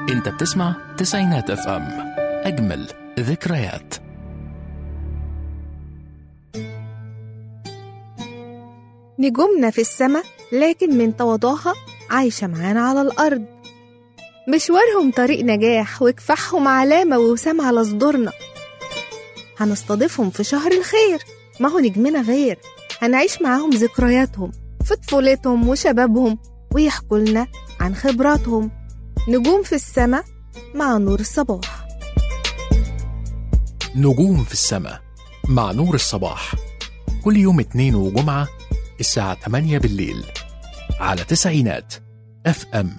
انت بتسمع تسعينات اف ام اجمل ذكريات نجومنا في السماء لكن من تواضعها عايشة معانا على الأرض مشوارهم طريق نجاح وكفاحهم علامة ووسام على صدورنا هنستضيفهم في شهر الخير ما هو نجمنا غير هنعيش معاهم ذكرياتهم في طفولتهم وشبابهم ويحكوا لنا عن خبراتهم نجوم في السماء مع نور الصباح نجوم في السماء مع نور الصباح كل يوم اثنين وجمعة الساعة 8 بالليل على تسعينات اف ام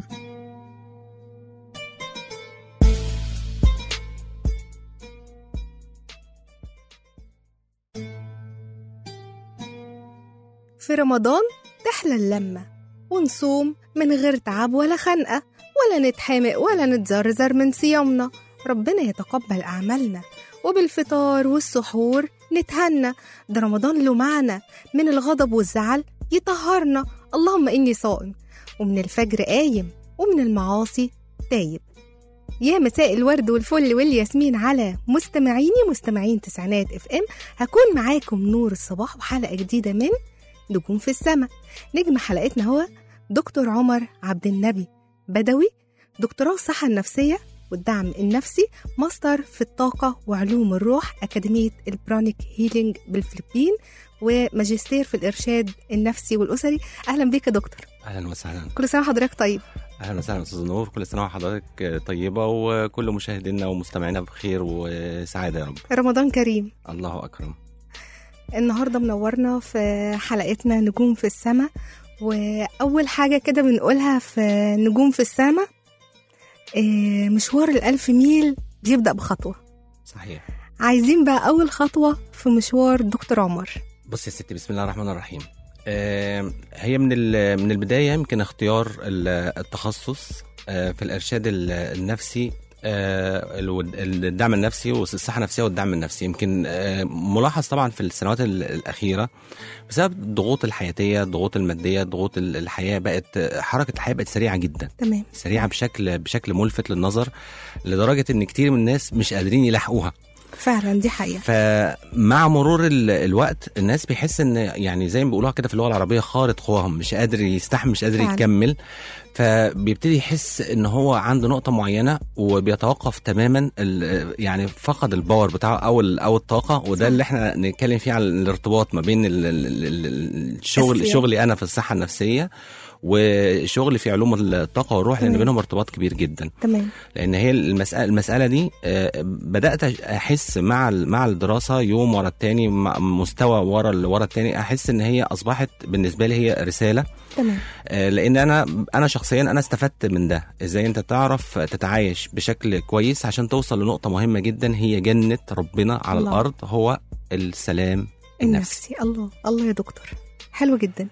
في رمضان تحلى اللمة ونصوم من غير تعب ولا خنقة ولا نتحامق ولا نتزرزر من صيامنا ربنا يتقبل أعمالنا وبالفطار والسحور نتهنى ده رمضان له معنى من الغضب والزعل يطهرنا اللهم إني صائم ومن الفجر قايم ومن المعاصي تايب يا مساء الورد والفل والياسمين على مستمعيني مستمعين تسعينات اف ام هكون معاكم نور الصباح وحلقة جديدة من نجوم في السماء نجم حلقتنا هو دكتور عمر عبد النبي بدوي دكتوراه الصحة النفسية والدعم النفسي ماستر في الطاقة وعلوم الروح أكاديمية البرونيك هيلينج بالفلبين وماجستير في الإرشاد النفسي والأسري أهلا بك يا دكتور اهلا وسهلا كل سنة وحضرتك طيب اهلا وسهلا استاذ نور كل سنه وحضرتك طيبه وكل مشاهدينا ومستمعينا بخير وسعاده يا رب رمضان كريم الله اكرم النهاردة منورنا في حلقتنا نجوم في السماء وأول حاجة كده بنقولها في نجوم في السماء إيه، مشوار الألف ميل بيبدأ بخطوة صحيح عايزين بقى أول خطوة في مشوار دكتور عمر بص يا ستي بسم الله الرحمن الرحيم آه، هي من ال- من البدايه يمكن اختيار ال- التخصص آه، في الارشاد ال- النفسي آه، الود- الدعم النفسي والصحه النفسيه والدعم النفسي يمكن آه، ملاحظ طبعا في السنوات ال- الاخيره بسبب الضغوط الحياتيه الضغوط الماديه ضغوط ال- الحياه بقت حركه الحياه بقت سريعه جدا تمام سريعه بشكل بشكل ملفت للنظر لدرجه ان كتير من الناس مش قادرين يلاحقوها فعلا دي حقيقة فمع مرور ال- الوقت الناس بيحس ان يعني زي ما بيقولوها كده في اللغه العربيه خارط قواهم مش قادر يستحمل مش قادر فعلا. يكمل فبيبتدي يحس ان هو عنده نقطه معينه وبيتوقف تماما ال- يعني فقد الباور بتاعه او ال- او الطاقه وده صح. اللي احنا نتكلم فيه عن الارتباط ما بين ال- ال- ال- الشغل أساسيات. شغلي انا في الصحه النفسيه وشغلي في علوم الطاقه والروح لان تمام. بينهم ارتباط كبير جدا تمام لان هي المساله المساله دي آه، بدات احس مع ال- مع الدراسه يوم ورا التاني مع مستوى ورا ال- ورا التاني احس ان هي اصبحت بالنسبه لي هي رساله تمام آه، لان انا انا شخصيا انا استفدت من ده ازاي انت تعرف تتعايش بشكل كويس عشان توصل لنقطه مهمه جدا هي جنه ربنا على الله. الارض هو السلام النفسي النفسي الله الله يا دكتور حلو جدا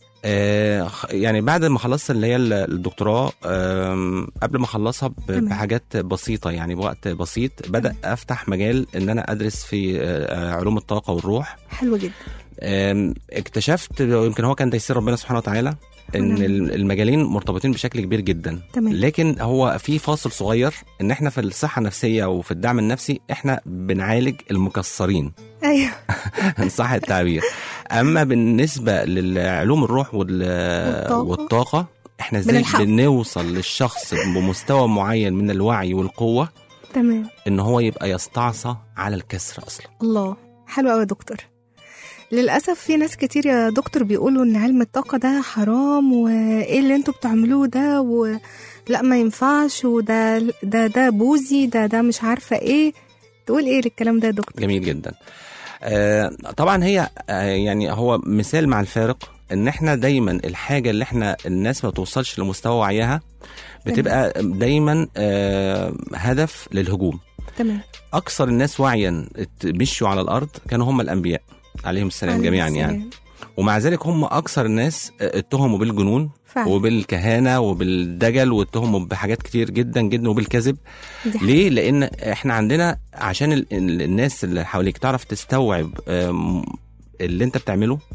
آه، خ- يعني بعد ما خلصت اللي هي ال- الدكتوراه آم، قبل ما اخلصها ب- تمام. بحاجات بسيطه يعني بوقت بسيط بدا افتح مجال ان انا ادرس في آه، علوم الطاقه والروح حلو جدا آم، اكتشفت يمكن هو كان تيسير ربنا سبحانه وتعالى ان ونعم. ال- المجالين مرتبطين بشكل كبير جدا تمام لكن هو في فاصل صغير ان احنا في الصحه النفسيه وفي الدعم النفسي احنا بنعالج المكسرين أيوه ان صح التعبير اما بالنسبه للعلوم الروح وال... والطاقة. والطاقه احنا ازاي بنلحقه. بنوصل للشخص بمستوى معين من الوعي والقوه تمام ان هو يبقى يستعصى على الكسر اصلا الله حلو قوي يا دكتور للأسف في ناس كتير يا دكتور بيقولوا إن علم الطاقة ده حرام وإيه اللي انتوا بتعملوه ده و... لا ما ينفعش وده ده ده بوزي ده ده مش عارفة إيه تقول إيه للكلام ده يا دكتور جميل جدا آه طبعا هي آه يعني هو مثال مع الفارق ان احنا دايما الحاجه اللي احنا الناس ما توصلش لمستوى وعيها بتبقى دايما آه هدف للهجوم تمام اكثر الناس وعيا ات- مشوا على الارض كانوا هم الانبياء عليهم السلام عليه جميعا السلام. يعني ومع ذلك هم اكثر الناس اتهموا بالجنون فعلا وبالكهانه وبالدجل واتهموا بحاجات كتير جدا جدا وبالكذب دي حقيقة. ليه لان احنا عندنا عشان ال- ال- الناس اللي حواليك تعرف تستوعب آم، اللي انت بتعمله مم.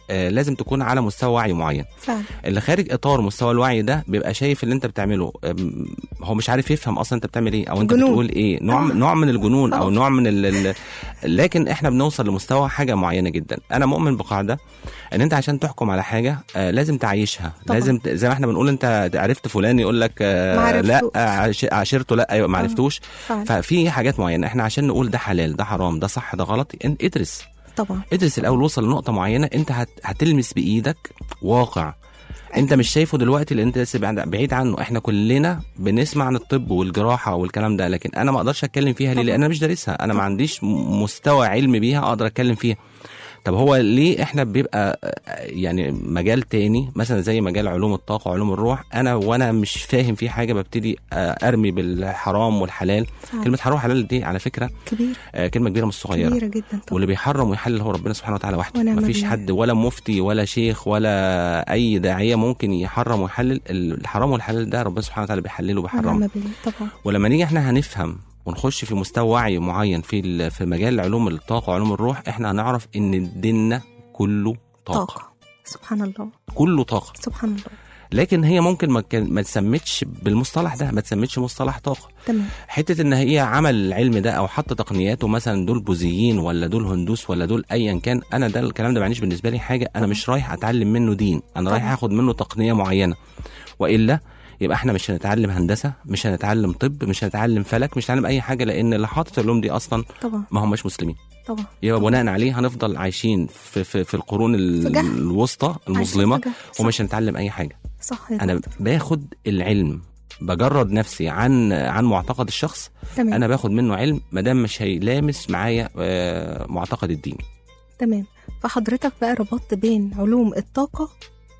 آه لازم تكون على مستوى وعي معين فعلا اللي خارج اطار مستوى الوعي ده بيبقى شايف اللي انت بتعمله أم، هو مش عارف يفهم اصلا انت بتعمل ايه او انت جنون. بتقول ايه نوع آه. نوع من الجنون او آه. نوع من ال... ال- لكن احنا بنوصل لمستوى حاجه معينه جدا انا مؤمن بقاعده ان انت عشان تحكم على حاجه آه لازم تعيشها طبعا. لازم ت... زي ما احنا بنقول انت عرفت فلان يقول لك ما آه عرفتوش. لا عش... عشرته لا ايوه ما آه. عرفتوش فعلا ففي حاجات معينه احنا عشان نقول ده حلال ده حرام ده صح ده غلط انت ادرس طبعا ادرس الاول وصل لنقطه معينه انت هت... هتلمس بايدك واقع انت مش شايفه دلوقتي لان انت لسه بعيد- بعيد عنه احنا كلنا بنسمع عن الطب والجراحه والكلام ده لكن انا ما اقدرش اتكلم فيها ليه طبعا. لان انا مش دارسها انا ما طبعا. عنديش م- مستوى علم بيها اقدر اتكلم فيها طب هو ليه احنا بيبقى آه، يعني مجال تاني مثلا زي مجال علوم الطاقه وعلوم الروح انا وانا مش فاهم فيه حاجه ببتدي آه، ارمي بالحرام والحلال فعلا كلمه حرام وحلال دي على فكره كبير آه، كلمه كبيره مش صغيره كبيرة جدا طبعا واللي بيحرم ويحلل هو ربنا سبحانه وتعالى وحده ونعم مفيش بالله. حد ولا مفتي ولا شيخ ولا اي داعيه ممكن يحرم ويحلل الحرام والحلال ده ربنا سبحانه وتعالى بيحلله وبيحرمه ونعم بالله طبعا ولما نيجي احنا هنفهم ونخش في مستوى وعي معين في ال- في مجال علوم الطاقه وعلوم الروح احنا هنعرف ان ديننا كله طاقه, طاقة. طاقة سبحان الله كله طاقه سبحان الله لكن هي ممكن ما كان- ما تسمتش بالمصطلح ده ما تسمتش مصطلح طاقه تمام حته ان هي عمل العلم ده او حط تقنياته مثلا دول بوذيين ولا دول هندوس ولا دول ايا كان انا ده الكلام ده معنيش بالنسبه لي حاجه انا مش رايح اتعلم منه دين انا رايح طبعا. اخد منه تقنيه معينه والا يبقى احنا مش هنتعلم هندسه مش هنتعلم طب مش هنتعلم فلك مش هنتعلم اي حاجه لان اللي حاطط العلوم دي اصلا طبعا ما هماش مسلمين طبعا يبقى بناء عليه هنفضل عايشين في في, في القرون ال- في جهل. الوسطى عايشين المظلمه في جهل. صح. ومش هنتعلم اي حاجه صح يا انا دكتور. باخد العلم بجرد نفسي عن عن معتقد الشخص تمام انا باخد منه علم ما دام مش هيلامس معايا آه، معتقد الدين تمام فحضرتك بقى ربطت بين علوم الطاقة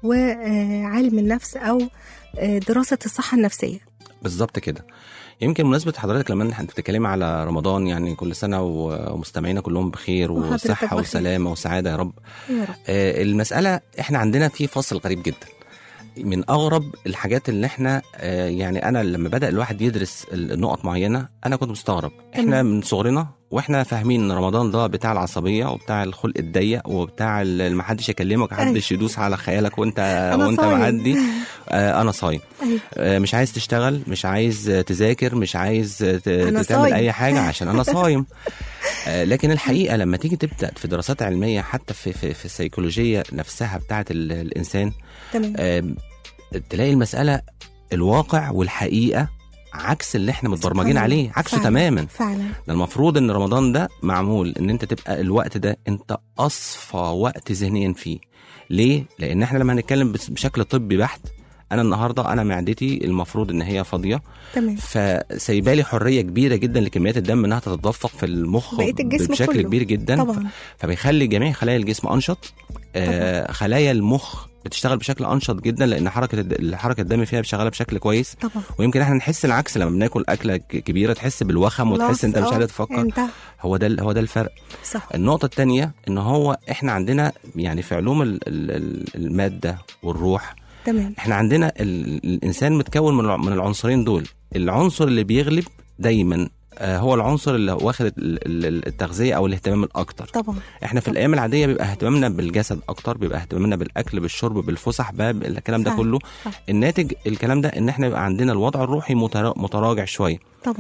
وعلم النفس أو آه، دراسة الصحة النفسية بالظبط كده يمكن مناسبة حضرتك لما انت بتتكلمي على رمضان يعني كل سنة و- ومستمعينا كلهم بخير وحضرتك وصحة بخير. وسلامة وسعادة يا رب يا رب آه، المسألة احنا عندنا في فصل غريب جدا من اغرب الحاجات اللي احنا آه، يعني انا لما بدا الواحد يدرس النقط معينه انا كنت مستغرب احنا تمام. من صغرنا واحنا فاهمين ان رمضان ده بتاع العصبيه وبتاع الخلق الضيق وبتاع ال- ما حدش يكلمك محدش يدوس على خيالك وانت أنا وانت صايم. معدي آه، انا صايم أيوة آه، مش عايز تشتغل مش عايز آه، تذاكر مش عايز آه، ت- أنا تعمل صايم. اي حاجه عشان انا صايم آه، لكن الحقيقه لما تيجي تبدا في دراسات علميه حتى في في, في السيكولوجيه نفسها بتاعه ال- الانسان تمام آم، تلاقي المساله الواقع والحقيقه عكس اللي احنا متبرمجين سبحان عليه الله. عكسه فعلا. تماما فعلا ده المفروض ان رمضان ده معمول ان انت تبقى الوقت ده انت اصفى وقت ذهنيا فيه ليه لان احنا لما هنتكلم بس- بشكل طبي بحت انا النهارده انا معدتي المفروض ان هي فاضيه تمام فسايبالي حريه كبيره جدا لكميات الدم انها تتدفق في المخ بقية الجسم بشكل كله. كبير جدا طبعا فبيخلي جميع خلايا الجسم انشط آه خلايا المخ بتشتغل بشكل انشط جدا لان حركه الد- حركه الدم فيها شغاله بشكل كويس طبعا ويمكن احنا نحس العكس لما بناكل اكله ك- كبيره تحس بالوخم وتحس انت مش خلاص، قادر آه، تفكر انت هو ده ال- هو ده الفرق صح النقطه الثانيه ان هو احنا عندنا يعني في علوم ال- ال- ال- الماده والروح تمام احنا عندنا ال- الانسان متكون من الع- من العنصرين دول العنصر اللي بيغلب دايما آه، هو العنصر اللي واخد ال- ال- التغذيه او الاهتمام الاكتر طبعا احنا في الايام العاديه بيبقى اهتمامنا بالجسد اكتر بيبقى اهتمامنا بالاكل بالشرب بالفسح باب الكلام ده فعلا، كله صح. الناتج الكلام ده ان احنا يبقى عندنا الوضع الروحي مترا- متراجع شويه طبعا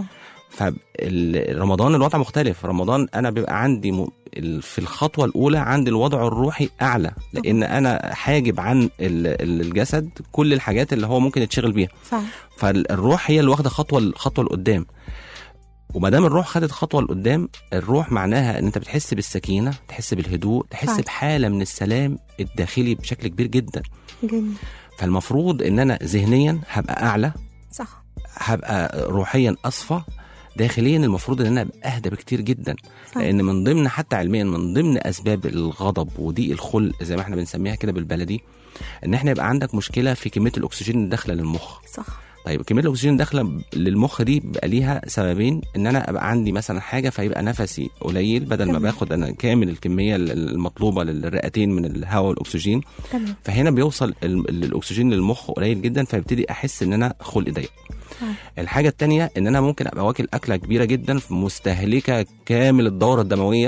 فرمضان الوضع مختلف رمضان انا بيبقى عندي م... ال- في الخطوه الاولى عندي الوضع الروحي اعلى لان انا حاجب عن ال- ال- الجسد كل الحاجات اللي هو ممكن يتشغل بيها فعلا فالروح هي اللي واخده خطوه الخطوه لقدام وما دام الروح خدت خطوه لقدام الروح معناها ان انت بتحس بالسكينه تحس بالهدوء تحس فعلا. بحاله من السلام الداخلي بشكل كبير جدا جميل فالمفروض ان انا ذهنيا هبقى اعلى صح هبقى روحيا اصفى داخليا المفروض ان انا ابقى اهدى بكتير جدا فعلا. لان من ضمن حتى علميا من ضمن اسباب الغضب وضيق الخلق زي ما احنا بنسميها كده بالبلدي ان احنا يبقى عندك مشكله في كميه الاكسجين اللي داخله للمخ صح طيب كميه الاكسجين اللي داخله للمخ دي بيبقى ليها سببين ان انا ابقى عندي مثلا حاجه فيبقى نفسي قليل بدل ما تمام. باخد انا كامل الكميه المطلوبه للرئتين من الهواء والاكسجين تمام فهنا بيوصل ال- ال- الاكسجين للمخ قليل جدا فيبتدي احس ان انا خلقي ضيق فعلا. الحاجه التانية ان انا ممكن ابقى واكل اكله كبيره جدا مستهلكه كامل الدوره الدمويه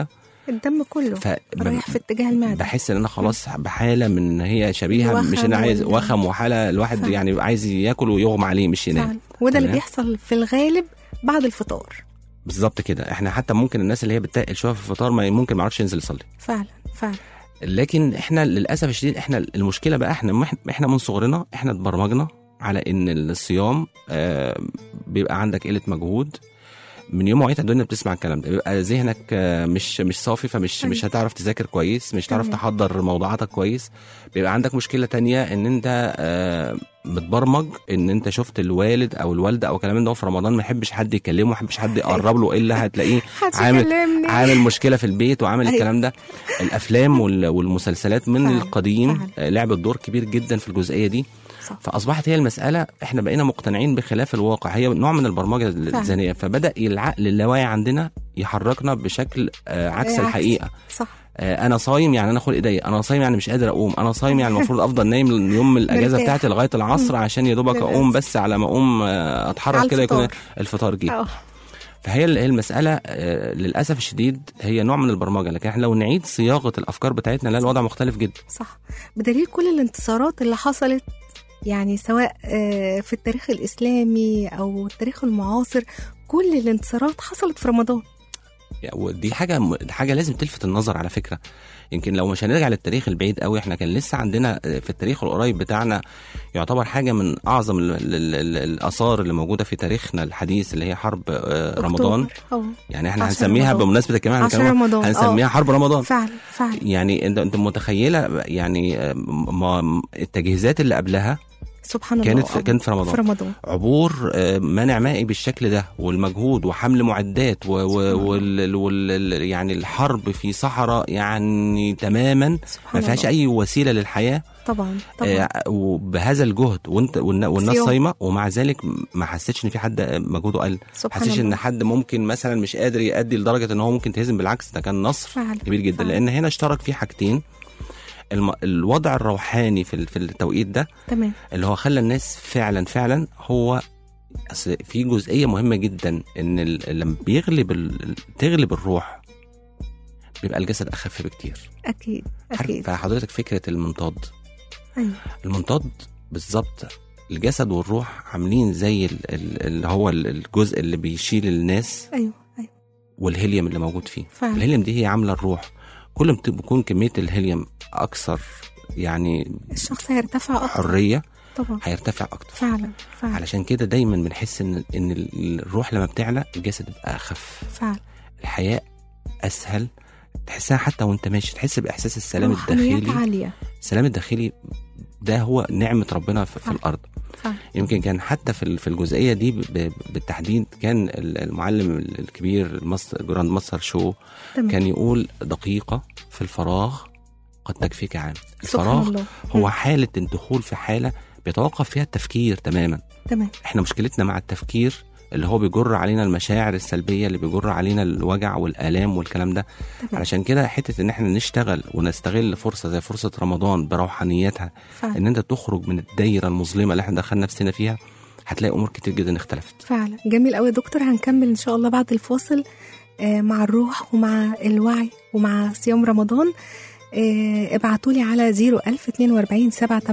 الدم كله ف رايح في اتجاه المعده بحس ان انا خلاص بحاله من إن هي شبيهه الوخم مش انا عايز وال- وخم وحاله الواحد فعلا. يعني عايز ياكل ويغمى عليه مش ينام فعلا وده اللي تمام. بيحصل في الغالب بعد الفطار بالظبط كده احنا حتى ممكن الناس اللي هي بتتقل شويه في الفطار ما ممكن ما يعرفش ينزل يصلي فعلا فعلا لكن احنا للاسف الشديد احنا المشكله بقى احنا احنا من صغرنا احنا اتبرمجنا على ان الصيام آه، بيبقى عندك قله مجهود من يوم ما وعيت على الدنيا بتسمع الكلام ده بيبقى ذهنك آه، مش مش صافي فمش أيوة. مش هتعرف تذاكر كويس مش هتعرف تمام. تحضر موضوعاتك كويس بيبقى عندك مشكله تانية ان انت آه، متبرمج ان انت شفت الوالد او الوالده او كلام من ده في رمضان ما يحبش حد يكلمه ما يحبش حد يقرب له الا هتلاقيه محدش عامل- يكلمني عامل مشكله في البيت وعامل أيوة. الكلام ده الافلام وال- والمسلسلات من فعلا، القديم فعلا. آه، لعبت دور كبير جدا في الجزئيه دي صح. فاصبحت هي المساله احنا بقينا مقتنعين بخلاف الواقع هي نوع من البرمجه الذهنيه فبدا العقل اللاواعي عندنا يحركنا بشكل آه، عكس عكس. الحقيقه صح آه، انا صايم يعني انا خلق ايديا انا صايم يعني مش قادر اقوم انا صايم يعني المفروض افضل نايم يوم الاجازه مرتاح. بتاعتي لغايه العصر عشان يا دوبك للأسف. اقوم بس على ما اقوم آه، على اتحرك كده يكون الفطار. الفطار جه اه فهي ال- هي المسألة آه، للأسف الشديد هي نوع من البرمجة لكن احنا لو نعيد صياغة الأفكار بتاعتنا لا الوضع مختلف جدا صح بدليل كل الانتصارات اللي حصلت يعني سواء آه، في التاريخ الإسلامي أو التاريخ المعاصر كل الانتصارات حصلت في رمضان يعني ودي حاجة م- حاجة لازم تلفت النظر على فكرة يمكن لو مش هنرجع للتاريخ البعيد قوي احنا كان لسه عندنا آه، في التاريخ القريب بتاعنا يعتبر حاجة من أعظم ال- ال- ال- الآثار اللي موجودة في تاريخنا الحديث اللي هي حرب آه، رمضان أكتوبر. اه يعني احنا عشر هنسميها رمضان. بمناسبة الكلام عشر هنسميها- رمضان هنسميها اه حرب رمضان فعلا فعلا يعني انت انت متخيله يعني آه، ما التجهيزات اللي قبلها سبحان الله كانت في آه. كانت في رمضان في رمضان عبور آه، مانع مائي بالشكل ده والمجهود وحمل معدات و و وال وال يعني الحرب في صحراء يعني تماما ما سبحان فيهاش الله اي وسيله للحياه طبعا طبعا آه، وبهذا الجهد وانت والن- والناس صيام. صايمه ومع ذلك ما حسيتش ان في حد مجهوده قل ما سبحان حسيتش ان الله حد ممكن مثلا مش قادر يأدي لدرجه ان هو ممكن تهزم بالعكس ده كان نصر فعلا كبير جدا فعلا. لان هنا اشترك فيه حاجتين الم... الوضع الروحاني في ال- في التوقيت ده تمام اللي هو خلى الناس فعلا فعلا هو أصل في جزئيه مهمه جدا ان ال... لما بيغلب ال... تغلب الروح بيبقى الجسد اخف بكتير أكيد عارف أكيد فحضرتك فكره المنطاد أيوه المنطاد بالظبط الجسد والروح عاملين زي ال- ال- اللي هو ال- الجزء اللي بيشيل الناس أيوه أيوه والهيليوم اللي موجود فيه فعلا الهيليوم دي هي عامله الروح كل ما بتكون كميه الهيليوم اكثر يعني الشخص هيرتفع أكتر حريه طبعا هيرتفع اكتر فعلا فعلا علشان كده دايما بنحس ان ان ال- الروح لما بتعلى الجسد بيبقى اخف فعلا الحياه اسهل تحسها حتى وانت ماشي تحس باحساس السلام روحانيات الداخلي عالية السلام الداخلي ده هو نعمه ربنا في, في فعلا. الارض فعلا يمكن كان حتى في ال- في الجزئيه دي ب- ب- بالتحديد كان ال- المعلم الكبير المصر جراند ماستر شو تمام كان يقول دقيقه في الفراغ قد تكفيك عام سبحان الفراغ الله هو مم. حاله الدخول في حاله بيتوقف فيها التفكير تماما تمام احنا مشكلتنا مع التفكير اللي هو بيجر علينا المشاعر السلبيه اللي بيجر علينا الوجع والالام والكلام ده تمام علشان كده حته ان احنا نشتغل ونستغل فرصه زي فرصه رمضان بروحانيتها فعلا ان انت تخرج من الدايره المظلمه اللي احنا دخلنا نفسنا فيها هتلاقي امور كتير جدا اختلفت فعلا جميل قوي يا دكتور هنكمل ان شاء الله بعد الفاصل آه، مع الروح ومع الوعي ومع صيام رمضان ابعتوا لي على 01042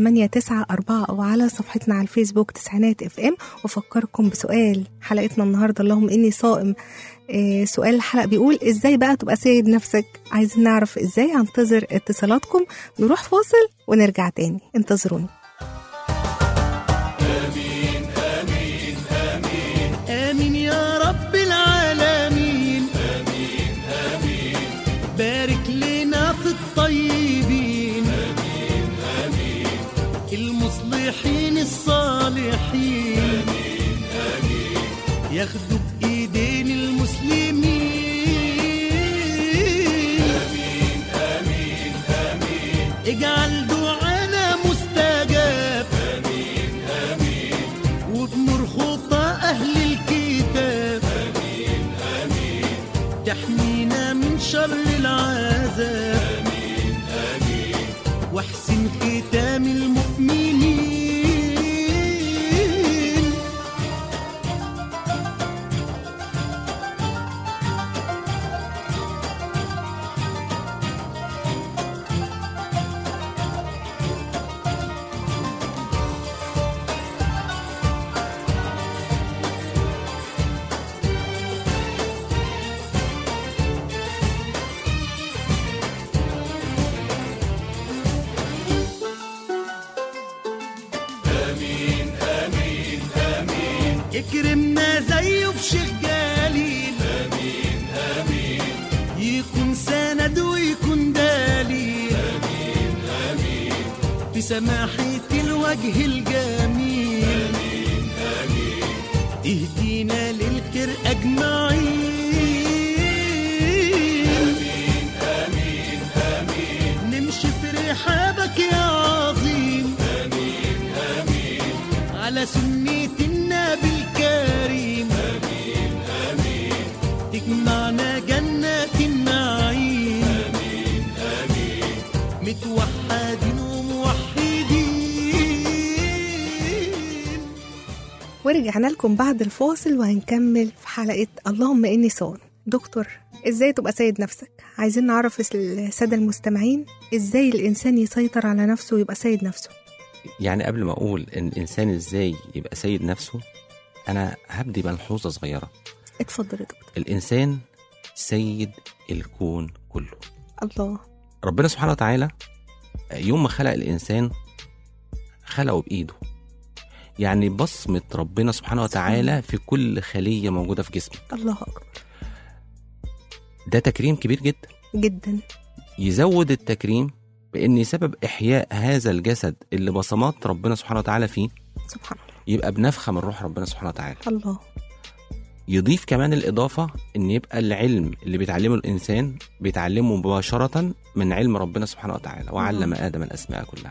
789 أو على صفحتنا على الفيسبوك تسعينات اف ام وافكركم بسؤال حلقتنا النهارده اللهم اني صائم آه، سؤال الحلقه بيقول ازاي بقى تبقى سيد نفسك عايزين نعرف ازاي هنتظر اتصالاتكم نروح فاصل ونرجع تاني انتظروني آمين يا رب العالمين آمين آمين بارك لنا في الطيبين آمين آمين المصلحين الصالحين آمين آمين ياخدوا بإيدين المسلمين آمين آمين آمين اجعل دعانا مستجاب وبنور خطى أهل الكتاب آمين آمين تحمينا من شر العذاب آمين آمين واحسن ختام المؤمنين اكرمنا زيه بشيخ جليل امين امين يكون سند ويكون دليل امين امين بسماحة الوجه الجميل امين امين اهدينا للخير اجمعين امين امين امين نمشي في رحابك يا عظيم امين امين على سنة النبي الكريم امين امين تجمعنا جنات النعيم امين امين متوحدين وموحدين ورجعنا لكم بعد الفاصل وهنكمل في حلقة اللهم إني صان دكتور إزاي تبقى سيد نفسك عايزين نعرف السادة المستمعين إزاي الإنسان يسيطر على نفسه ويبقى سيد نفسه يعني قبل ما اقول ان الانسان ازاي يبقى سيد نفسه انا هبدي ملحوظه صغيره اتفضل يا دكتور الانسان سيد الكون كله الله ربنا سبحانه وتعالى يوم ما خلق الانسان خلقه بايده يعني بصمه ربنا سبحانه وتعالى في كل خليه موجوده في جسمه الله أكبر ده تكريم كبير جدا جدا يزود التكريم بان سبب احياء هذا الجسد اللي بصمات ربنا سبحانه وتعالى فيه سبحان الله يبقى بنفخه من روح ربنا سبحانه وتعالى الله يضيف كمان الإضافة إن يبقى العلم اللي بيتعلمه الإنسان بيتعلمه مباشرة من علم ربنا سبحانه وتعالى وعلم آدم الأسماء كلها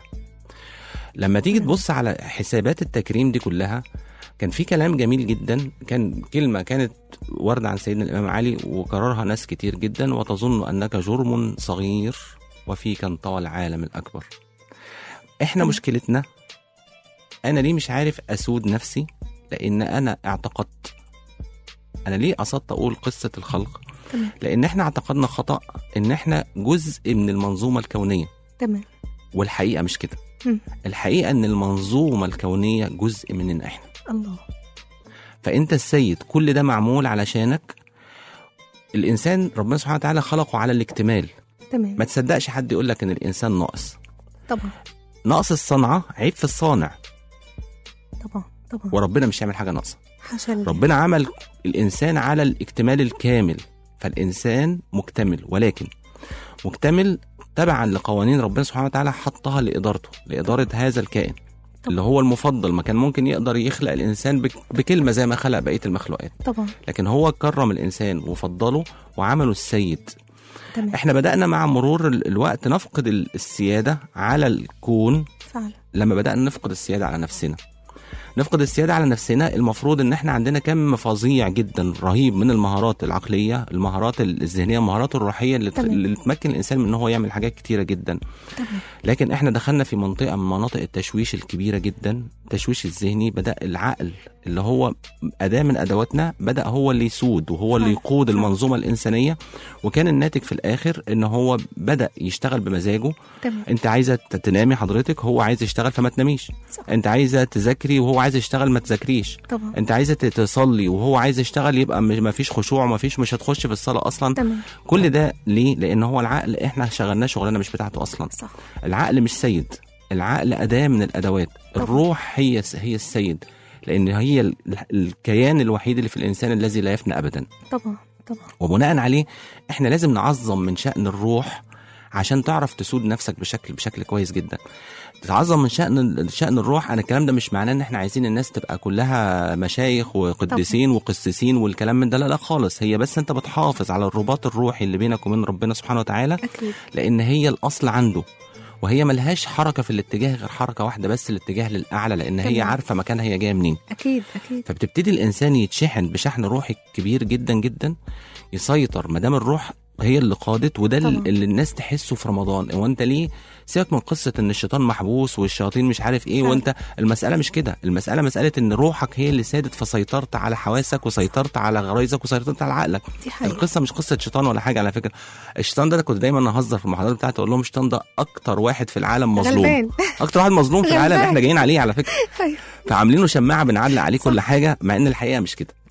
لما تيجي تبص على حسابات التكريم دي كلها كان في كلام جميل جدا كان كلمة كانت واردة عن سيدنا الإمام علي وكررها ناس كتير جدا وتظن أنك جرم صغير وفيك انطوى العالم الأكبر إحنا تمام. مشكلتنا أنا ليه مش عارف أسود نفسي لأن أنا اعتقدت أنا ليه قصدت أقول قصة الخلق تمام لأن إحنا اعتقدنا خطأ إن إحنا جزء من المنظومة الكونية تمام والحقيقة مش كده مم. الحقيقة إن المنظومة الكونية جزء مننا إحنا الله فأنت السيد كل ده معمول علشانك الإنسان ربنا سبحانه وتعالى خلقه على الاكتمال تمام ما تصدقش حد يقول لك إن الإنسان ناقص طبعا نقص الصنعة عيب في الصانع طبعا طبعا وربنا مش يعمل حاجة ناقصة حاشا لله. ربنا عمل الإنسان على الاكتمال الكامل فالإنسان مكتمل ولكن مكتمل تبعا لقوانين ربنا سبحانه وتعالى حطها لإدارته لإدارة هذا الكائن اللي هو المفضل ما كان ممكن يقدر يخلق الإنسان بك- بكلمة زي ما خلق بقية المخلوقات طبعا لكن هو كرم الإنسان وفضله وعمله السيد تمام احنا بدأنا مع مرور ال- الوقت نفقد ال- السيادة على الكون فعلا لما بدأنا نفقد السيادة على نفسنا نفقد السيادة على نفسنا المفروض ان احنا عندنا كم فظيع جدا رهيب من المهارات العقلية المهارات الذهنية المهارات الروحية اللي, ت- تمام. اللي تمكن الانسان من ان هو يعمل حاجات كتيرة جدا تمام لكن احنا دخلنا في منطقة من مناطق التشويش الكبيرة جدا التشويش الذهني بدأ العقل اللي هو أداة من أدواتنا بدأ هو اللي يسود وهو اللي صح، يقود صح. المنظومة الإنسانية وكان الناتج في الآخر إن هو بدأ يشتغل بمزاجه تمام انت عايزه ت- تنامي حضرتك هو عايز يشتغل فما تناميش صح. انت عايزه تذاكري وهو عايز يشتغل ما تذاكريش طبعا انت عايزه ت- تصلي وهو عايز يشتغل يبقى ما فيش خشوع ما فيش مش هتخش في الصلاه اصلا تمام كل ده ليه لان هو العقل احنا شغلناه شغلانه مش بتاعته اصلا صح العقل مش سيد العقل اداه من الادوات طبعا. الروح هي هي السيد لان هي ال- الكيان الوحيد اللي في الانسان الذي لا يفنى ابدا طبعا طبعا وبناء عليه احنا لازم نعظم من شأن الروح عشان تعرف تسود نفسك بشكل بشكل كويس جدا تتعظم من شأن شأن الروح انا الكلام ده مش معناه ان احنا عايزين الناس تبقى كلها مشايخ وقديسين وقسيسين والكلام من ده لا لا خالص هي بس انت بتحافظ على الرباط الروحي اللي بينك وبين ربنا سبحانه وتعالى اكيد لان هي الاصل عنده وهي ملهاش حركه في الاتجاه غير حركه واحده بس الاتجاه للاعلى لان هي تمام. عارفه مكانها هي جايه منين اكيد اكيد فبتبتدي الانسان يتشحن بشحن روحي كبير جدا جدا يسيطر ما دام الروح هي اللي قادت وده طبعا. اللي الناس تحسه في رمضان هو انت ليه سيبك من قصه ان الشيطان محبوس والشياطين مش عارف ايه فعلا. وانت المساله مش كده المساله مساله ان روحك هي اللي سادت فسيطرت على حواسك وسيطرت على غرايزك وسيطرت على عقلك دي حقيقة القصه مش قصه شيطان ولا حاجه على فكره الشيطان ده, ده كنت دايما اهزر في المحاضرات بتاعتي اقول لهم الشيطان ده اكتر واحد في العالم مظلوم غلبان اكتر واحد مظلوم في العالم غلبان. احنا جايين عليه على فكره أيوة. فعاملينه شماعه بنعلق عليه كل حاجه مع ان الحقيقه مش كده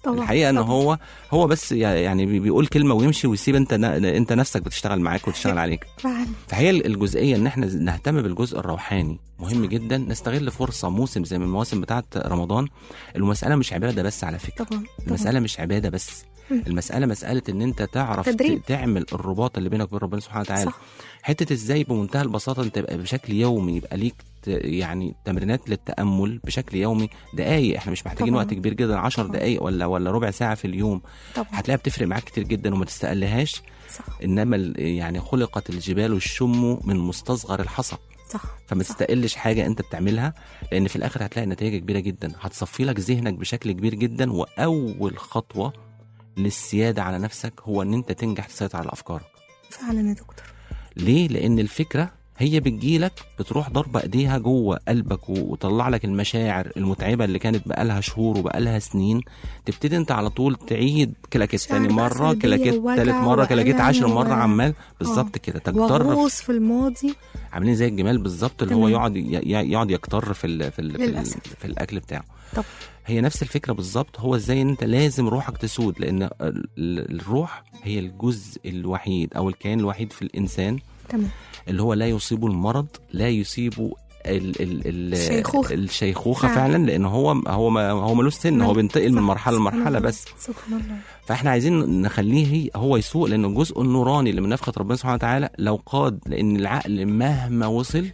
طبعا الحقيقه ان طبعا. هو هو بس يعني بي- بيقول كلمه ويمشي ويسيب انت انت نفسك بتشتغل معاك وتشتغل عليك فعلا فهي الجزئيه ان احنا نهتم بالجزء الروحاني مهم جدا نستغل فرصه موسم زي من المواسم بتاعه رمضان المساله مش عباده بس على فكره طبعا طبعا المساله مش عباده بس مم. المساله مساله ان انت تعرف تدريب. ت- تعمل الرباط اللي بينك وبين ربنا سبحانه وتعالى صح حته ازاي بمنتهى البساطه انت يبقى بشكل يومي يبقى ليك ت- يعني تمرينات للتامل بشكل يومي دقائق احنا مش محتاجين طبعاً. وقت كبير جدا 10 طبعاً. دقائق ولا ولا ربع ساعه في اليوم طبعا هتلاقيها بتفرق معاك كتير جدا وما تستقلهاش صح انما ال- يعني خلقت الجبال الشم من مستصغر الحصى صح فما صح. تستقلش حاجه انت بتعملها لان في الاخر هتلاقي نتائج كبيره جدا هتصفي لك ذهنك بشكل كبير جدا واول خطوه للسياده على نفسك هو ان انت تنجح تسيطر على افكارك فعلا يا دكتور ليه لان الفكره هي بتجيلك بتروح ضربة ايديها جوه قلبك و- وتطلع لك المشاعر المتعبه اللي كانت بقالها شهور وبقالها سنين تبتدي انت على طول تعيد كلاكيت مشاعر تاني بقى مره سلبية كلاكيت ووجع تالت مره كلاكيت وألم عشر و- مره عمال بالظبط كده تجتر وغوص في الماضي عاملين زي الجمال بالظبط اللي هو تمام. يقعد ي- ي- يقعد يكتر في ال في ال في, ال للأسف. في الاكل بتاعه طب. هي نفس الفكره بالظبط هو ازاي ان انت لازم روحك تسود لان ال- ال- الروح هي الجزء الوحيد او الكيان الوحيد في الانسان تمام اللي هو لا يصيبه المرض لا يصيبه ال ال ال الشيخوخة. الشيخوخه فعلا. فعلا لان هو هو ما هو ملوش سن هو مل- بينتقل من صح. مرحله سبحان لمرحله الله. بس سبحان الله فاحنا عايزين نخليه هي هو يسوق لان الجزء النوراني اللي من نفخه ربنا سبحانه وتعالى لو قاد لان العقل مهما وصل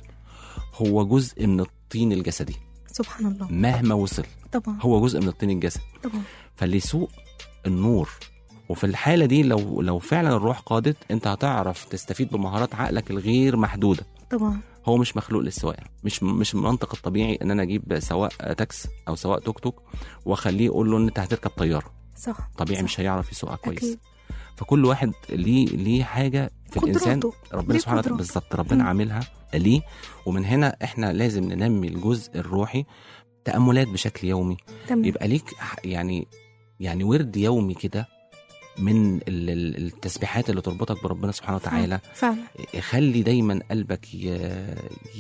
هو جزء من الطين الجسدي سبحان الله مهما وصل طبعا هو جزء من الطين الجسدي طبعا فاللي يسوق النور وفي الحاله دي لو لو فعلا الروح قادت انت هتعرف تستفيد بمهارات عقلك الغير محدوده طبعا هو مش مخلوق للسواقه مش مش المنطق الطبيعي ان انا اجيب سواق تاكس او سواق توك توك واخليه يقول له ان انت هتركب طياره صح طبيعي صح. مش هيعرف يسوقها كويس أكيد. فكل واحد ليه ليه حاجه في قدراته. الانسان ربنا ليه سبحانه وتعالى قدراته. بالظبط ربنا مم. عاملها ليه ومن هنا احنا لازم ننمي الجزء الروحي تاملات بشكل يومي تمام يبقى ليك ح- يعني يعني ورد يومي كده من ال- ال- التسبيحات اللي تربطك بربنا سبحانه وتعالى فعلا خلي دايما قلبك ي-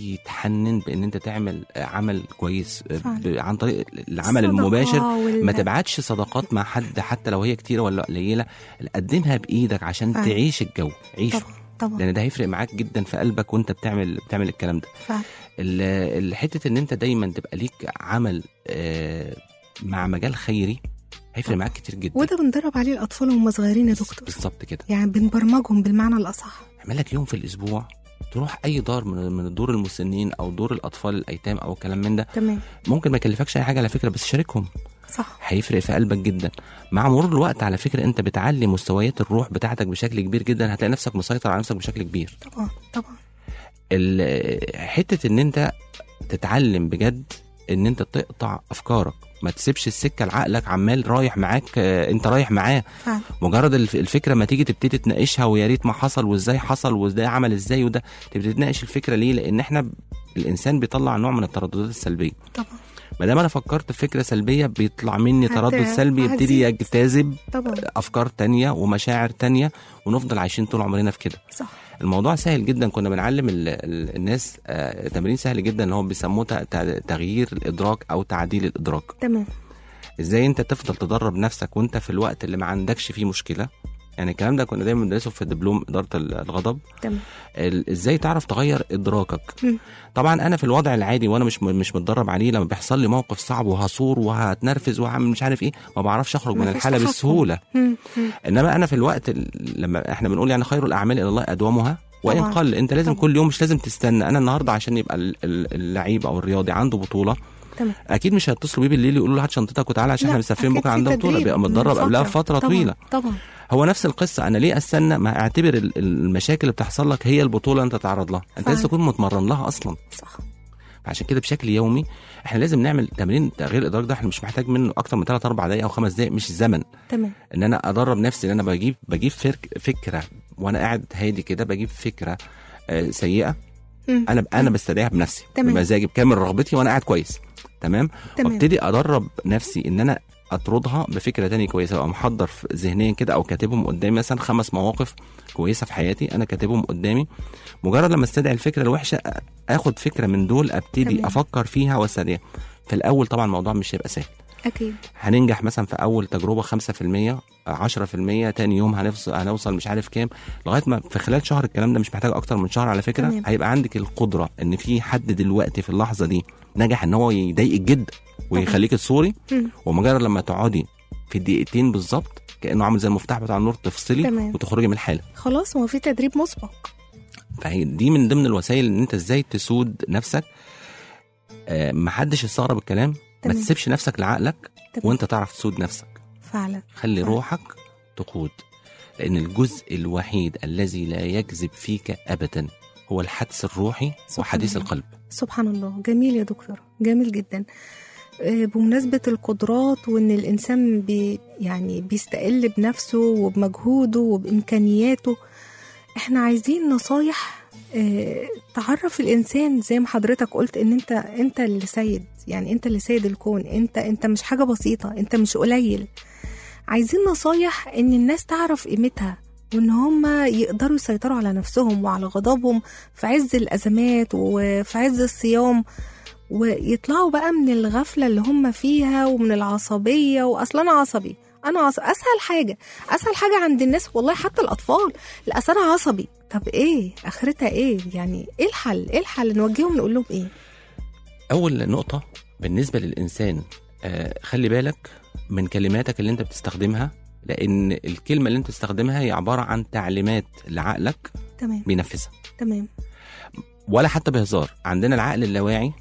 يتحنن بان انت تعمل عمل كويس فعلا. ب- عن طريق العمل الصدقة المباشر وال- ما تبعتش صداقات مع حد حتى لو هي كتيره ولا قليله قدمها بايدك عشان فعلا. تعيش الجو عيشه طبعا طبعا لان ده هيفرق معاك جدا في قلبك وانت بتعمل بتعمل الكلام ده فعلا ال- الحته ان انت دايما تبقى ليك عمل آه، مع مجال خيري هيفرق معاك كتير جدا وده بندرب عليه الاطفال وهم صغيرين يا دكتور بالظبط كده يعني بنبرمجهم بالمعنى الاصح اعمل لك يوم في الاسبوع تروح اي دار من من دور المسنين او دور الاطفال الايتام او الكلام من ده تمام ممكن ما يكلفكش اي حاجه على فكره بس شاركهم صح هيفرق في قلبك جدا مع مرور الوقت على فكره انت بتعلي مستويات الروح بتاعتك بشكل كبير جدا هتلاقي نفسك مسيطر على نفسك بشكل كبير طبعا طبعا ال- حته ان انت تتعلم بجد ان انت تقطع افكارك ما تسيبش السكه لعقلك عمال رايح معاك آه، انت رايح معاه فعلا مجرد الف- الفكره ما تيجي تبتدي تناقشها ويا ريت ما حصل وازاي حصل وده عمل ازاي وده تبتدي تناقش الفكره ليه لان احنا ب- الانسان بيطلع نوع من الترددات السلبيه طبعا ما دام انا فكرت في فكره سلبيه بيطلع مني هت- تردد سلبي يبتدي هتزيد. يجتذب طبعا افكار تانية ومشاعر تانية ونفضل عايشين طول عمرنا في كده صح الموضوع سهل جدا كنا بنعلم ال ال الناس آه، تمرين سهل جدا اللي هو بيسموه ت- ت- تغيير الادراك او تعديل الادراك تمام ازاي انت تفضل تدرب نفسك وانت في الوقت اللي ما عندكش فيه مشكله يعني الكلام ده كنا دايما بندرسه في دبلوم اداره ال- الغضب تمام ال- ازاي تعرف تغير ادراكك مم. طبعا انا في الوضع العادي وانا مش م- مش متدرب عليه لما بيحصل لي موقف صعب وهصور وهتنرفز وهعمل مش عارف ايه ما بعرفش اخرج من مفيش الحاله تحكم. بسهوله مم. مم. انما انا في الوقت ال- لما احنا بنقول يعني خير الاعمال الى الله ادومها وان طبعاً. قل انت لازم طبعاً. كل يوم مش لازم تستنى انا النهارده عشان يبقى ال- ال- اللعيب او الرياضي عنده بطوله تمام اكيد مش هيتصلوا بيه بالليل يقولوا له هات شنطتك وتعالى عشان لا، احنا مسافرين أكيد بكره في عندنا بطوله تدريب بيبقى من متدرب قبلها فترة. فتره طبعاً. طويله طبعا هو نفس القصه انا ليه استنى ما اعتبر ال- المشاكل اللي بتحصل لك هي البطوله اللي انت تتعرض لها انت فعلا. لازم تكون متمرن لها اصلا صح عشان كده بشكل يومي احنا لازم نعمل تمرين تغيير الادراك ده احنا مش محتاج منه اكتر من 3 4 دقائق او 5 دقائق مش زمن تمام ان انا ادرب نفسي ان انا بجيب بجيب فرك فكره وانا قاعد هادي كده بجيب فكره آه، سيئه مم. انا انا بستدعيها بنفسي تمام. بمزاجي بكامل رغبتي وانا قاعد كويس تمام تمام وابتدي ادرب نفسي ان انا اطردها بفكره تانية كويسه ابقى محضر في ذهنيا كده او كاتبهم قدامي مثلا خمس مواقف كويسه في حياتي انا كاتبهم قدامي مجرد لما استدعي الفكره الوحشه أ- اخد فكره من دول ابتدي تمام. افكر فيها واستدعيها في الاول طبعا الموضوع مش هيبقى سهل اكيد هننجح مثلا في اول تجربه 5% 10% تاني يوم هنفصل هنوصل مش عارف كام لغايه ما في خلال شهر الكلام ده مش محتاج اكتر من شهر على فكره تمام. هيبقى عندك القدره ان في حد دلوقتي في اللحظه دي نجح ان هو يضايقك جدا ويخليك تصوري مم. ومجرد لما تقعدي في دقيقتين بالظبط كانه عامل زي المفتاح بتاع النور تفصلي تمام. وتخرجي من الحاله خلاص هو في تدريب مسبق فهي دي من ضمن الوسائل ان انت ازاي تسود نفسك آه محدش يستغرب الكلام ما تمام. تسيبش نفسك لعقلك تمام. وانت تعرف تسود نفسك فعلا خلي فعلا. روحك تقود لان الجزء الوحيد الذي لا يكذب فيك ابدا هو الحدس الروحي سبحان وحديث الله. القلب سبحان الله جميل يا دكتور جميل جدا آه، بمناسبة القدرات وإن الإنسان بي يعني بيستقل بنفسه وبمجهوده وبإمكانياته إحنا عايزين نصايح آه، تعرف الإنسان زي ما حضرتك قلت إن أنت أنت اللي سيد يعني أنت اللي سيد الكون أنت أنت مش حاجة بسيطة أنت مش قليل عايزين نصايح إن الناس تعرف قيمتها وإن هم يقدروا يسيطروا على نفسهم وعلى غضبهم في عز الأزمات وفي عز الصيام ويطلعوا بقى من الغفلة اللي هم فيها ومن العصبية وأصلا أنا عصبي أنا عصبي أسهل حاجة أسهل حاجة عند الناس والله حتى الأطفال لا أصل أنا عصبي طب إيه آخرتها إيه يعني إيه الحل إيه الحل نوجههم نقول لهم إيه اول نقطه بالنسبه للانسان آه خلي بالك من كلماتك اللي انت بتستخدمها لان الكلمه اللي انت بتستخدمها هي عباره عن تعليمات لعقلك تمام بينفذها تمام ولا حتى بهزار عندنا العقل اللاواعي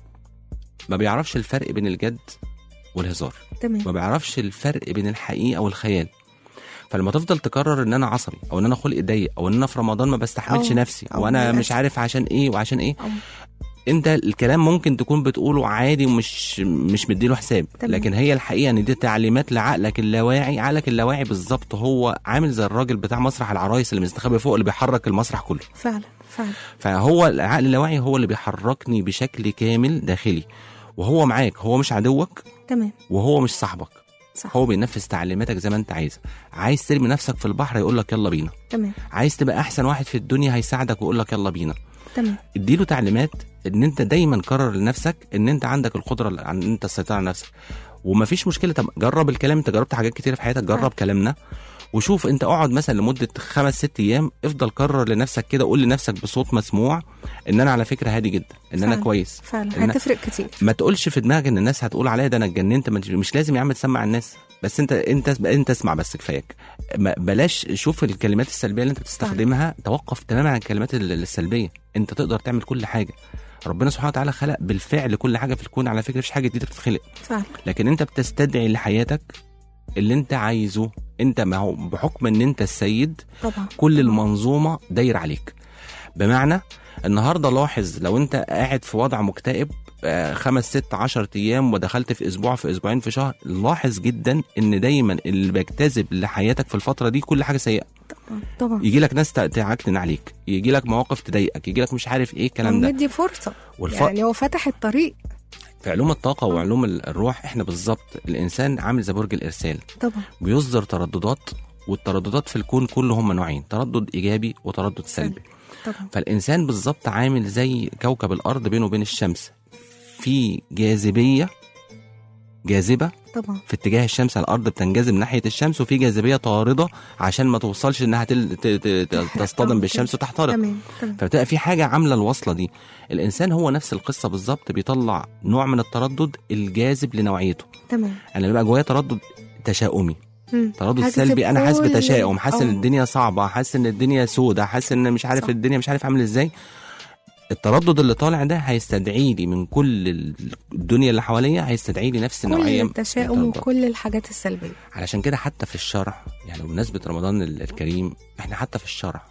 ما بيعرفش الفرق بين الجد والهزار ما تمام بيعرفش الفرق بين الحقيقه والخيال فلما تفضل تكرر ان انا عصبي او ان انا خلقي ضيق او ان انا في رمضان ما بستحملش أو- نفسي أو وانا للأسف. مش عارف عشان ايه وعشان ايه أو انت الكلام ممكن تكون بتقوله عادي ومش مش مديله حساب تمام. لكن هي الحقيقه ان دي تعليمات لعقلك اللاواعي عقلك اللاواعي بالظبط هو عامل زي الراجل بتاع مسرح العرايس اللي مستخبي فوق اللي بيحرك المسرح كله فعلا فعلا فهو العقل اللاواعي هو اللي بيحركني بشكل كامل داخلي وهو معاك هو مش عدوك تمام وهو مش صاحبك صح هو بينفذ تعليماتك زي ما انت عايز عايز ترمي نفسك في البحر يقول لك يلا بينا تمام عايز تبقى احسن واحد في الدنيا هيساعدك ويقول لك يلا بينا تمام اديله تعليمات ان انت دايما كرر لنفسك ان انت عندك القدره على ان انت تسيطر على نفسك ومفيش مشكله طب جرب الكلام انت جربت حاجات كتير في حياتك جرب آه. كلامنا وشوف انت اقعد مثلا لمده خمس ست ايام افضل كرر لنفسك كده قول لنفسك بصوت مسموع ان انا على فكره هادي جدا ان انا فعلا. كويس فعلا إن- هتفرق كتير ما تقولش في دماغك ان الناس هتقول عليا ده انا اتجننت ما- مش لازم يا عم تسمع الناس بس انت انت انت اسمع بس كفاياك ما- بلاش شوف الكلمات السلبيه اللي انت بتستخدمها توقف تماما عن الكلمات ال- السلبيه انت تقدر تعمل كل حاجه ربنا سبحانه وتعالى خلق بالفعل كل حاجه في الكون على فكره مفيش حاجه جديده بتتخلق فعلا لكن انت بتستدعي لحياتك اللي انت عايزه انت ما هو بحكم ان انت السيد طبعا كل المنظومه داير عليك بمعنى النهارده لاحظ لو انت قاعد في وضع مكتئب آه، خمس ست عشر ايام ودخلت في اسبوع في اسبوعين في شهر لاحظ جدا ان دايما اللي بيجتذب لحياتك في الفتره دي كل حاجه سيئه طبعا طبعا يجي لك ناس تعكنن عليك يجي لك مواقف تضايقك يجي لك مش عارف ايه الكلام ده مدي فرصة والف... يعني هو فتح الطريق في علوم الطاقه وعلوم ال- الروح احنا بالظبط الانسان عامل زي برج الارسال طبعا بيصدر ترددات والترددات في الكون كله هم نوعين تردد ايجابي وتردد سلبي طبعا فالإنسان بالظبط عامل زي كوكب الأرض بينه وبين الشمس في جاذبية جاذبة طبعا في اتجاه الشمس الأرض بتنجذب ناحية الشمس وفي جاذبية طاردة عشان ما توصلش إنها تل... ت... ت... ت... تصطدم بالشمس وتحترق تمام تمام فبتبقى في حاجة عاملة الوصلة دي الإنسان هو نفس القصة بالظبط بيطلع نوع من التردد الجاذب لنوعيته تمام أنا بيبقى جوايا تردد تشاؤمي مم. تردد هجذب سلبي انا حاسس كل- بتشاؤم حاسس ان آه. الدنيا صعبه حاسس ان الدنيا سودة حاسس ان مش عارف صح. الدنيا مش عارف عامل ازاي التردد اللي طالع ده هيستدعي لي من كل ال- الدنيا اللي حواليا هيستدعي لي نفس كل النوعيه من التشاؤم الترددات. وكل الحاجات السلبية علشان كده حتى في الشرع يعني بمناسبه رمضان ال- الكريم احنا حتى في الشرع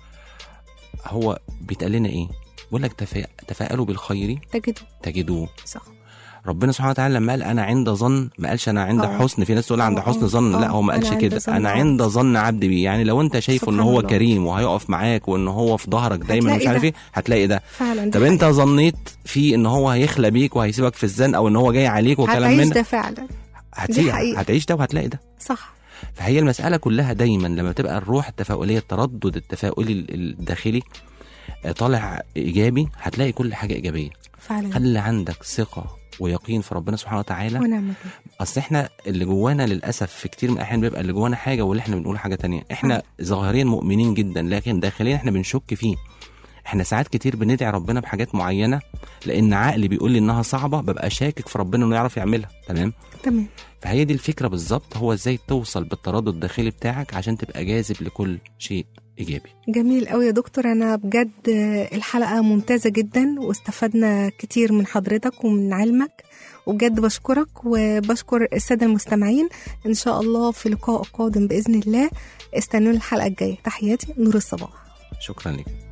هو بيتقال لنا ايه بيقول لك تفا... تفاءلوا بالخير تجده تجدوه صح ربنا سبحانه وتعالى لما قال انا عند ظن ما قالش انا عند آه. حسن في ناس تقول عند آه، حسن آه، ظن لا آه. هو ما أنا قالش عند كده ظن انا عبدي. عند ظن عبدي بي يعني لو انت شايفه ان سبحان هو الله. كريم وهيقف معاك وان هو في ظهرك دايما هتلاقي ومش عارف ده. ايه هتلاقي ده فعلا ده طب انت ظنيت فيه ان هو هيخلى بيك وهيسيبك في الزن او ان هو جاي عليك وكلام هتعيش من ده فعلا هتسيب حقيقة. هتعيش ده وهتلاقي ده صح فهي المساله كلها دايما لما تبقى الروح التفاؤليه التردد التفاؤلي ال- الداخلي آه، طالع ايجابي هتلاقي كل حاجه ايجابيه فعلا خلي عندك ثقه ويقين في ربنا سبحانه وتعالى ونعم بالله اصل احنا اللي جوانا للاسف في كتير من الاحيان بيبقى اللي جوانا حاجه واللي احنا بنقول حاجه تانية احنا ظاهريا مؤمنين جدا لكن داخليا احنا بنشك فيه احنا ساعات كتير بندعي ربنا بحاجات معينه لان عقلي بيقول لي انها صعبه ببقى شاكك في ربنا انه يعرف يعملها تمام تمام فهي دي الفكره بالظبط هو ازاي توصل بالتردد الداخلي بتاعك عشان تبقى جاذب لكل شيء ايجابي جميل قوي يا دكتور انا بجد الحلقه ممتازه جدا واستفدنا كتير من حضرتك ومن علمك وبجد بشكرك وبشكر الساده المستمعين ان شاء الله في لقاء قادم باذن الله استنوا الحلقه الجايه تحياتي نور الصباح شكرا لك